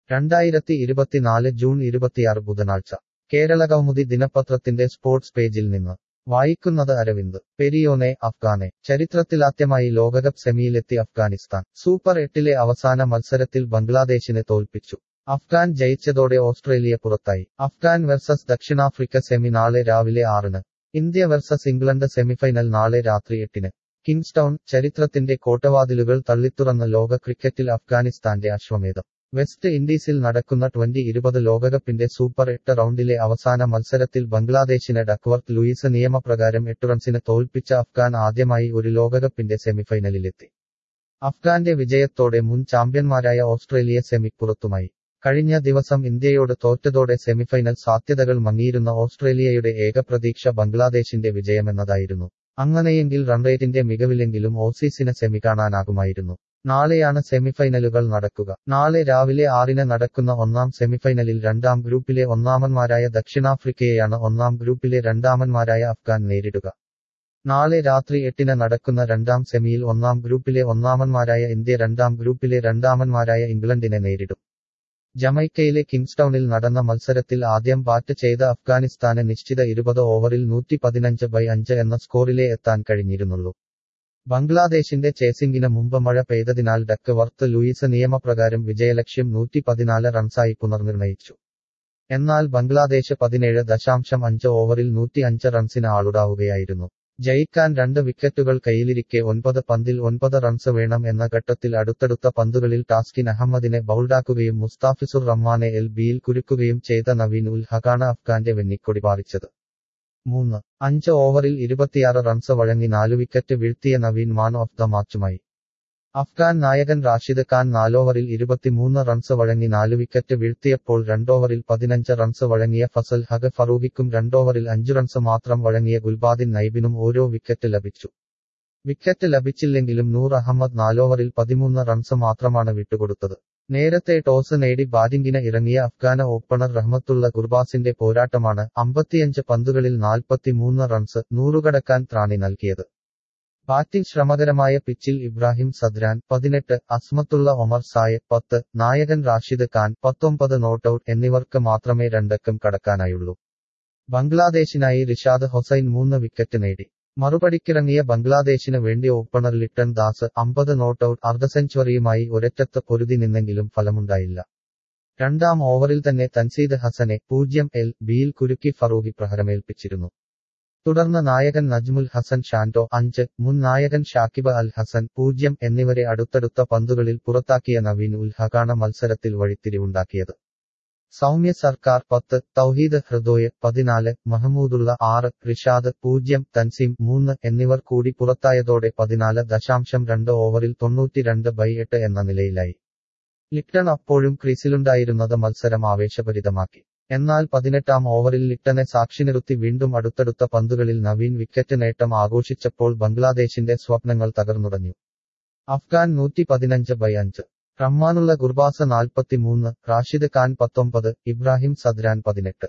രണ്ടായിരത്തി ഇരുപത്തിനാല് ജൂൺ ഇരുപത്തിയാറ് ബുധനാഴ്ച കേരള കൗമുദി ദിനപത്രത്തിന്റെ സ്പോർട്സ് പേജിൽ നിന്ന് വായിക്കുന്നത് അരവിന്ദ് പെരിയോനെ അഫ്ഗാനെ ചരിത്രത്തിലാദ്യമായി ലോകകപ്പ് സെമിയിലെത്തി അഫ്ഗാനിസ്ഥാൻ സൂപ്പർ എട്ടിലെ അവസാന മത്സരത്തിൽ ബംഗ്ലാദേശിനെ തോൽപ്പിച്ചു അഫ്ഗാൻ ജയിച്ചതോടെ ഓസ്ട്രേലിയ പുറത്തായി അഫ്ഗാൻ വെർസസ് ദക്ഷിണാഫ്രിക്ക സെമി നാളെ രാവിലെ ആറിന് ഇന്ത്യ വെർസസ് ഇംഗ്ലണ്ട് സെമിഫൈനൽ നാളെ രാത്രി എട്ടിന് കിങ്സ്റ്റൌൺ ചരിത്രത്തിന്റെ കോട്ടവാതിലുകൾ തള്ളിത്തുറന്ന ലോക ക്രിക്കറ്റിൽ അഫ്ഗാനിസ്ഥാന്റെ അശ്വമേധം വെസ്റ്റ് ഇൻഡീസിൽ നടക്കുന്ന ട്വന്റി ഇരുപത് ലോകകപ്പിന്റെ സൂപ്പർ എട്ട് റൗണ്ടിലെ അവസാന മത്സരത്തിൽ ബംഗ്ലാദേശിനെ ഡക്വർത്ത് ലൂയിസ് നിയമപ്രകാരം എട്ട് റൺസിന് തോൽപ്പിച്ച അഫ്ഗാൻ ആദ്യമായി ഒരു ലോകകപ്പിന്റെ സെമിഫൈനലിലെത്തി അഫ്ഗാന്റെ വിജയത്തോടെ മുൻ ചാമ്പ്യന്മാരായ ഓസ്ട്രേലിയ സെമി പുറത്തുമായി കഴിഞ്ഞ ദിവസം ഇന്ത്യയോട് തോറ്റതോടെ സെമിഫൈനൽ സാധ്യതകൾ മങ്ങിയിരുന്ന ഓസ്ട്രേലിയയുടെ ഏക പ്രതീക്ഷ ബംഗ്ലാദേശിന്റെ വിജയമെന്നതായിരുന്നു അങ്ങനെയെങ്കിൽ റൺറേറ്റിന്റെ മികവിലെങ്കിലും ഓസീസിന് സെമി കാണാനാകുമായിരുന്നു നാളെയാണ് സെമിഫൈനലുകൾ നടക്കുക നാളെ രാവിലെ ആറിന് നടക്കുന്ന ഒന്നാം സെമിഫൈനലിൽ രണ്ടാം ഗ്രൂപ്പിലെ ഒന്നാമന്മാരായ ദക്ഷിണാഫ്രിക്കയെയാണ് ഒന്നാം ഗ്രൂപ്പിലെ രണ്ടാമന്മാരായ അഫ്ഗാൻ നേരിടുക നാളെ രാത്രി എട്ടിന് നടക്കുന്ന രണ്ടാം സെമിയിൽ ഒന്നാം ഗ്രൂപ്പിലെ ഒന്നാമന്മാരായ ഇന്ത്യ രണ്ടാം ഗ്രൂപ്പിലെ രണ്ടാമന്മാരായ ഇംഗ്ലണ്ടിനെ നേരിടും ജമൈക്കയിലെ കിങ്സ്റ്റൌണിൽ നടന്ന മത്സരത്തിൽ ആദ്യം ബാറ്റ് ചെയ്ത അഫ്ഗാനിസ്ഥാന് നിശ്ചിത ഇരുപത് ഓവറിൽ നൂറ്റി പതിനഞ്ച് ബൈ അഞ്ച് എന്ന സ്കോറിലേ എത്താൻ കഴിഞ്ഞിരുന്നുള്ളൂ ബംഗ്ലാദേശിന്റെ ചേസിംഗിന് മുമ്പ് മഴ പെയ്തതിനാൽ ഡക്ക് വർത്ത് ലൂയിസ് നിയമപ്രകാരം വിജയലക്ഷ്യം നൂറ്റി പതിനാല് റൺസായി പുനർനിർണയിച്ചു എന്നാൽ ബംഗ്ലാദേശ് പതിനേഴ് ദശാംശം അഞ്ച് ഓവറിൽ നൂറ്റി അഞ്ച് റൺസിന് ആളുടാവുകയായിരുന്നു ജയിക്കാൻ രണ്ട് വിക്കറ്റുകൾ കയ്യിലിരിക്കെ ഒൻപത് പന്തിൽ ഒൻപത് റൺസ് വേണം എന്ന ഘട്ടത്തിൽ അടുത്തടുത്ത പന്തുകളിൽ ടാസ്കിൻ അഹമ്മദിനെ ബൗൾഡാക്കുകയും മുസ്താഫിസുർ റഹ്മാനെ എൽ ബിയിൽ കുരുക്കുകയും ചെയ്ത നവീൻ ഉൽ ഹഖാണ് അഫ്ഗാന്റെ വെന്നിക്കൊടി പാറിച്ചത് മൂന്ന് അഞ്ച് ഓവറിൽ ഇരുപത്തിയാറ് റൺസ് വഴങ്ങി നാലു വിക്കറ്റ് വീഴ്ത്തിയ നവീൻ മാൻ ഓഫ് ദ മാച്ചുമായി അഫ്ഗാൻ നായകൻ റാഷിദ് ഖാൻ നാലോവറിൽ ഇരുപത്തിമൂന്ന് റൺസ് വഴങ്ങി നാലു വിക്കറ്റ് വീഴ്ത്തിയപ്പോൾ രണ്ടോവറിൽ പതിനഞ്ച് റൺസ് വഴങ്ങിയ ഫസൽ ഹഗ് ഫറൂഖിക്കും രണ്ടോവറിൽ അഞ്ചു റൺസ് മാത്രം വഴങ്ങിയ ഗുൽബാദിൻ നൈബിനും ഓരോ വിക്കറ്റ് ലഭിച്ചു വിക്കറ്റ് ലഭിച്ചില്ലെങ്കിലും നൂർ അഹമ്മദ് നാലോവറിൽ പതിമൂന്ന് റൺസ് മാത്രമാണ് വിട്ടുകൊടുത്തത് നേരത്തെ ടോസ് നേടി ബാറ്റിംഗിന് ഇറങ്ങിയ അഫ്ഗാന ഓപ്പണർ റഹ്മത്തുള്ള ഗുർബാസിന്റെ പോരാട്ടമാണ് അമ്പത്തിയഞ്ച് പന്തുകളിൽ നാൽപ്പത്തിമൂന്ന് റൺസ് നൂറുകടക്കാൻ ത്രാണി നൽകിയത് ബാറ്റിംഗ് ശ്രമകരമായ പിച്ചിൽ ഇബ്രാഹിം സദ്രാൻ പതിനെട്ട് അസ്മത്തുള്ള ഒമർ സായ പത്ത് നായകൻ റാഷിദ് ഖാൻ പത്തൊമ്പത് നോട്ടൌട്ട് എന്നിവർക്ക് മാത്രമേ രണ്ടക്കം കടക്കാനായുള്ളൂ ബംഗ്ലാദേശിനായി റിഷാദ് ഹൊസൈൻ മൂന്ന് വിക്കറ്റ് നേടി മറുപടിക്കിറങ്ങിയ ബംഗ്ലാദേശിന് വേണ്ടി ഓപ്പണർ ലിട്ടൺ ദാസ് അമ്പത് നോട്ടൌട്ട് അർദ്ധ സെഞ്ചുറിയുമായി ഒരറ്റത്ത് പൊരുതി നിന്നെങ്കിലും ഫലമുണ്ടായില്ല രണ്ടാം ഓവറിൽ തന്നെ തൻസീദ് ഹസനെ പൂജ്യം എൽ ബിയിൽ കുരുക്കി ഫറൂഖി പ്രഹരമേൽപ്പിച്ചിരുന്നു തുടർന്ന് നായകൻ നജ്മുൽ ഹസൻ ഷാൻഡോ അഞ്ച് മുൻ നായകൻ ഷാക്കിബ് അൽ ഹസൻ പൂജ്യം എന്നിവരെ അടുത്തടുത്ത പന്തുകളിൽ പുറത്താക്കിയ നവീൻ ഉൽ ഹഖാണ് മത്സരത്തിൽ വഴിത്തിരിവുണ്ടാക്കിയത് സൗമ്യ സർക്കാർ പത്ത് തൗഹീദ് ഹൃദോയ് പതിനാല് മഹമൂദുള്ള ആറ് റിഷാദ് പൂജ്യം തൻസീം മൂന്ന് എന്നിവർ കൂടി പുറത്തായതോടെ പതിനാല് ദശാംശം രണ്ട് ഓവറിൽ തൊണ്ണൂറ്റിരണ്ട് ബൈ എട്ട് എന്ന നിലയിലായി ലിപ്ടൺ അപ്പോഴും ക്രീസിലുണ്ടായിരുന്നത് മത്സരം ആവേശഭരിതമാക്കി എന്നാൽ പതിനെട്ടാം ഓവറിൽ ലിട്ടനെ സാക്ഷി നിർത്തി വീണ്ടും അടുത്തടുത്ത പന്തുകളിൽ നവീൻ വിക്കറ്റ് നേട്ടം ആഘോഷിച്ചപ്പോൾ ബംഗ്ലാദേശിന്റെ സ്വപ്നങ്ങൾ തകർന്നുടഞ്ഞു അഫ്ഗാൻ നൂറ്റി പതിനഞ്ച് ബൈ അഞ്ച് റഹ്മാനുള്ള ഗുർബാസ നാൽപ്പത്തിമൂന്ന് റാഷിദ് ഖാൻ പത്തൊമ്പത് ഇബ്രാഹിം സദ്രാൻ പതിനെട്ട്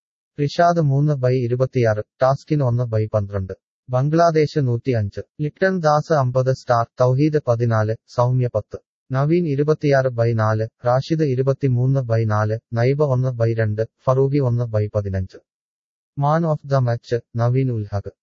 റിഷാദ് മൂന്ന് ബൈ ഇരുപത്തിയാറ് ടാസ്കിൻ ഒന്ന് ബൈ പന്ത്രണ്ട് ബംഗ്ലാദേശ് നൂറ്റി അഞ്ച് ലിട്ടൺ ദാസ് അമ്പത് സ്റ്റാർ തൗഹീദ് പതിനാല് സൗമ്യ പത്ത് നവീൻ ഇരുപത്തിയാറ് ബൈ നാല് റാഷിദ് ഇരുപത്തിമൂന്ന് ബൈ നാല് നൈബ ഒന്ന് ബൈ രണ്ട് ഫറൂഖി ഒന്ന് ബൈ പതിനഞ്ച് man of the match Naveen ഉൽഹഖ്